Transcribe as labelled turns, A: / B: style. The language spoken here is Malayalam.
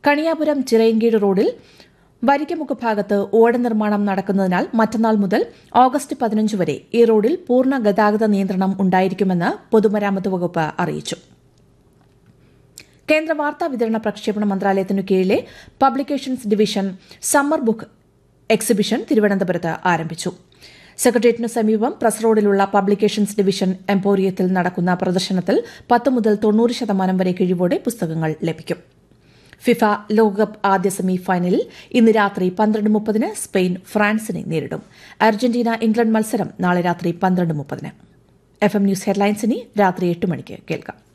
A: കണിയാപുരം ചിറയൻകീഴ് റോഡിൽ വരിക്കമുക്ക് ഭാഗത്ത് ഓട നിർമ്മാണം നടക്കുന്നതിനാൽ മറ്റന്നാൾ മുതൽ ഓഗസ്റ്റ് പതിനഞ്ച് വരെ ഈ റോഡിൽ പൂർണ്ണ ഗതാഗത നിയന്ത്രണം ഉണ്ടായിരിക്കുമെന്ന് പൊതുമരാമത്ത് വകുപ്പ് അറിയിച്ചു കേന്ദ്ര വാർത്താ വിതരണ പ്രക്ഷേപണ മന്ത്രാലയത്തിനു കീഴിലെ publications division summer book exhibition തിരുവനന്തപുരത്ത് ആരംഭിച്ചു സെക്രട്ടേറിയറ്റിനു സമീപം പ്രസ് റോഡിലുള്ള പബ്ലിക്കേഷൻസ് ഡിവിഷൻ എംപോറിയത്തിൽ നടക്കുന്ന പ്രദർശനത്തിൽ പത്ത് മുതൽ തൊണ്ണൂറ് ശതമാനം വരെ കിഴിവോടെ പുസ്തകങ്ങൾ ലഭിക്കും ഫിഫ ലോകകപ്പ് ആദ്യ സെമി ഫൈനലിൽ ഇന്ന് രാത്രി പന്ത്രണ്ട് മുപ്പതിന് സ്പെയിൻ ഫ്രാൻസിനെ നേരിടും അർജന്റീന ഇംഗ്ലണ്ട് മത്സരം നാളെ രാത്രി പന്ത്രണ്ട് മുപ്പതിന് എഫ് എം ന്യൂസ് ഹെഡ്ലൈൻസിനി രാത്രി എട്ട് മണിക്ക് കേൾക്കാം